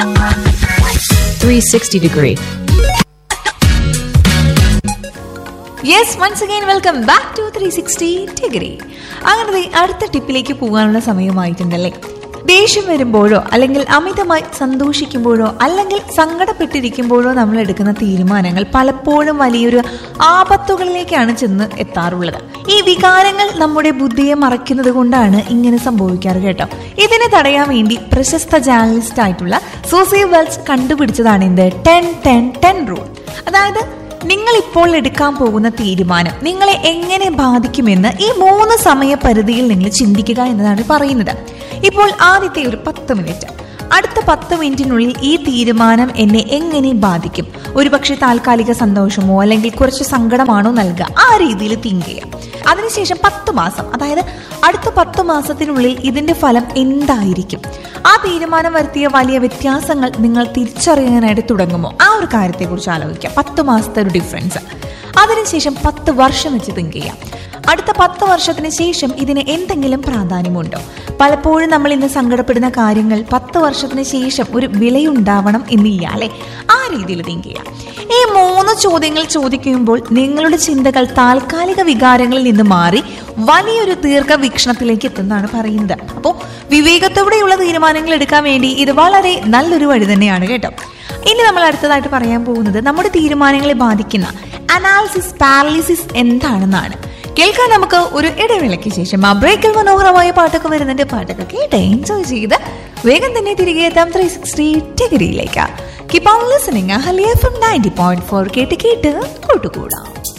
360 degree. Yes once again welcome back to three sixty degree അങ്ങനെ ദേ അടുത്ത ടിപ്പിലേക്ക് പോകാനുള്ള സമയമായിട്ടുണ്ടല്ലേ ദേഷ്യം വരുമ്പോഴോ അല്ലെങ്കിൽ അമിതമായി സന്തോഷിക്കുമ്പോഴോ അല്ലെങ്കിൽ സങ്കടപ്പെട്ടിരിക്കുമ്പോഴോ നമ്മൾ എടുക്കുന്ന തീരുമാനങ്ങൾ പലപ്പോഴും വലിയൊരു ആപത്തുകളിലേക്കാണ് ചെന്ന് എത്താറുള്ളത് ഈ വികാരങ്ങൾ നമ്മുടെ ബുദ്ധിയെ മറയ്ക്കുന്നത് കൊണ്ടാണ് ഇങ്ങനെ സംഭവിക്കാറ് കേട്ടോ ഇതിനെ തടയാൻ വേണ്ടി പ്രശസ്ത ജേർണലിസ്റ്റ് ആയിട്ടുള്ള സൂസി വെൽസ് കണ്ടുപിടിച്ചതാണ് എന്ത് ടെൻ ടെൻ ടെൻ റൂൾ അതായത് നിങ്ങൾ ഇപ്പോൾ എടുക്കാൻ പോകുന്ന തീരുമാനം നിങ്ങളെ എങ്ങനെ ബാധിക്കുമെന്ന് ഈ മൂന്ന് സമയപരിധിയിൽ നിങ്ങൾ ചിന്തിക്കുക എന്നതാണ് പറയുന്നത് ഇപ്പോൾ ആദ്യത്തെ ഒരു പത്ത് മിനിറ്റ് അടുത്ത പത്ത് മിനിറ്റിനുള്ളിൽ ഈ തീരുമാനം എന്നെ എങ്ങനെ ബാധിക്കും ഒരുപക്ഷെ താൽക്കാലിക സന്തോഷമോ അല്ലെങ്കിൽ കുറച്ച് സങ്കടമാണോ നൽകുക ആ രീതിയിൽ തിങ്ക് ചെയ്യാം അതിനുശേഷം പത്ത് മാസം അതായത് അടുത്ത പത്ത് മാസത്തിനുള്ളിൽ ഇതിന്റെ ഫലം എന്തായിരിക്കും ആ തീരുമാനം വരുത്തിയ വലിയ വ്യത്യാസങ്ങൾ നിങ്ങൾ തിരിച്ചറിയാനായിട്ട് തുടങ്ങുമോ ആ ഒരു കാര്യത്തെക്കുറിച്ച് ആലോചിക്കാം പത്ത് മാസത്തെ ഒരു ഡിഫറൻസ് അതിനുശേഷം പത്ത് വർഷം വെച്ച് തിങ്ക് ചെയ്യാം അടുത്ത പത്ത് വർഷത്തിന് ശേഷം ഇതിന് എന്തെങ്കിലും പ്രാധാന്യമുണ്ടോ പലപ്പോഴും നമ്മൾ ഇന്ന് സങ്കടപ്പെടുന്ന കാര്യങ്ങൾ പത്ത് വർഷത്തിന് ശേഷം ഒരു വിലയുണ്ടാവണം എന്നില്ല അല്ലെ ആ രീതിയിൽ തിങ്ക് ചെയ്യാം ഈ മൂന്ന് ചോദ്യങ്ങൾ ചോദിക്കുമ്പോൾ നിങ്ങളുടെ ചിന്തകൾ താൽക്കാലിക വികാരങ്ങളിൽ നിന്ന് മാറി വലിയൊരു ദീർഘവീക്ഷണത്തിലേക്ക് എത്തുന്നതാണ് പറയുന്നത് അപ്പോൾ വിവേകത്തോടെയുള്ള തീരുമാനങ്ങൾ എടുക്കാൻ വേണ്ടി ഇത് വളരെ നല്ലൊരു വഴി തന്നെയാണ് കേട്ടോ ഇനി നമ്മൾ അടുത്തതായിട്ട് പറയാൻ പോകുന്നത് നമ്മുടെ തീരുമാനങ്ങളെ ബാധിക്കുന്ന അനാലിസിസ് പാരലിസിസ് എന്താണെന്നാണ് കേൾക്കാൻ നമുക്ക് ഒരു ഇടവേളയ്ക്ക് ശേഷം ആ ബ്രേക്കിൽ മനോഹരമായ പാട്ടൊക്കെ വരുന്നുണ്ട് പാട്ടൊക്കെ കേട്ട് എൻജോയ് ചെയ്ത് വേഗം തന്നെ തിരികെ എത്താം ത്രീ സിക്സ്റ്റി ഡിഗ്രിയിലേക്ക് കീപ് ഓൺ ലിസണിങ് ഹലിയ ഫ്രം നയൻറ്റി പോയിന്റ് ഫോർ കേട്ട് കേട്ട് കൂട്ടുകൂടാം